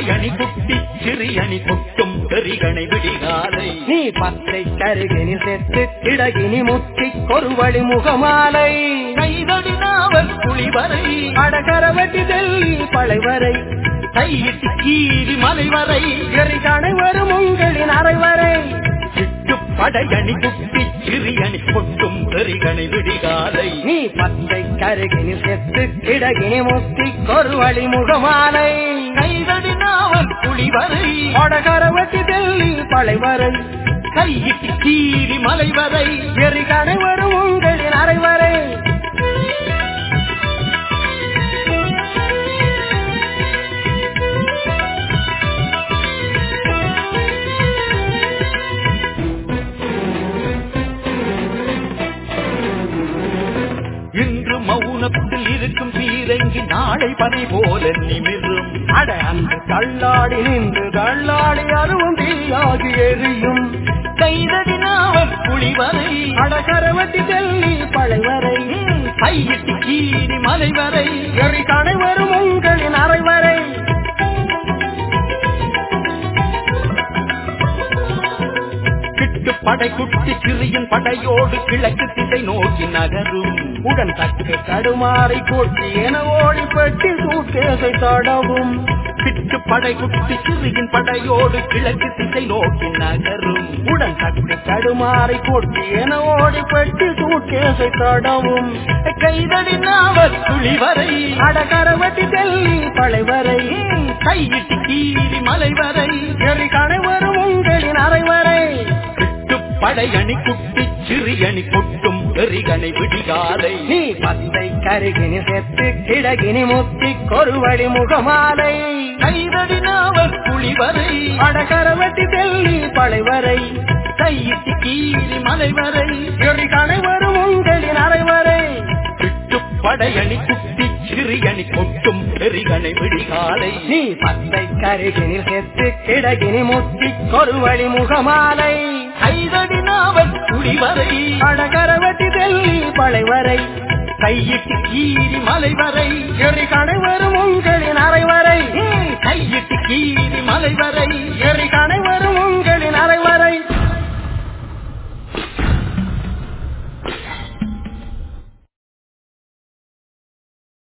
படையணி குட்டி சிறியணி கொட்டும் பெரிகணை விடிகாலை நீ பத்தை கருகினி செத்து கிடகினி முத்தி கொருவழி முகமாலை கைதடி நாவல் குளிவரை அடகரவட்டி தெல்லி பழைவரை கையிட்டு கீரி மலை வரை எரிகணை வரும் உங்களின் அறைவரை சிட்டு படையணி குட்டி சிறியணி கொட்டும் பெரிகணை விடிகாலை நீ பத்தை கருகினி செத்து கிடகினி முத்தி கொருவழி முகமாலை கைதடி நாவல் குளிவரை அடகரவட்டி தெல்லி பழைவரை கையிட்டு கீரி மலை வரை எரிகணை வரும் உங்களின் அறைவரை இன்று மௌனத்தில் இருக்கும் பீரங்கி நாளை பனை போல நிமிரும் அட அந்த தள்ளாடி நின்று தள்ளாடி அருவும் தீயாகி எரியும் கைதடி நாவல் குளிவரை அடகரவட்டி தெல்லி பழைவரை கையிட்டு கீரி மலை வரை எரி கணை வரும் உங்களின் அறைவரை கிட்டு படை குட்டி சிறியின் படையோடு கிழக்கு திசை நோக்கி நகரும் உடன் தக்கு தடுமாறி போட்டி என ஓடி பெட்டி சூட்கேசை தடவும் கிட்டு படை குட்டி சிறியின் படையோடு கிழக்கு திசை நோக்கி நகரும் உடன் தக்கு தடுமாறி போட்டி என ஓடி பெட்டி சூட்கேசை தடவும் கைதடி நாவல் குளிவரை அடகரவட்டி தெல்லி பழைவரை கையிட்டு கீரி மலை வரை எரி கணை வரும் உங்களின் அறைவரை கிட்டு படையணி குட்டி சிறியணி கொட்டும் பெரிகனை விடிகாலை நீ பத்தை கருகினி செத்து கிடகினி முத்தி கொருவழி முகமாலை கைதடி நாவல் குளிவரை அடகரவட்டி தெல்லி பழைவரை கையிட்டு கீரி மலை வரை எரி கணை வரும் உங்களின் அறைவரை கிட்டு படையணி குட்டி சிறியணி கொட்டும் பெரிகனை விடிகாலை நீ பத்தை கருகினில் செத்து கிடகினி முத்தி கொருவழி முகமாலை கைதடி நாவல் குளிவரை அடகரவட்டி தெல்லி பழைவரை கையிட்டு கீரி மலை வரை எரி கணை வரும் உங்களின் அறைவரை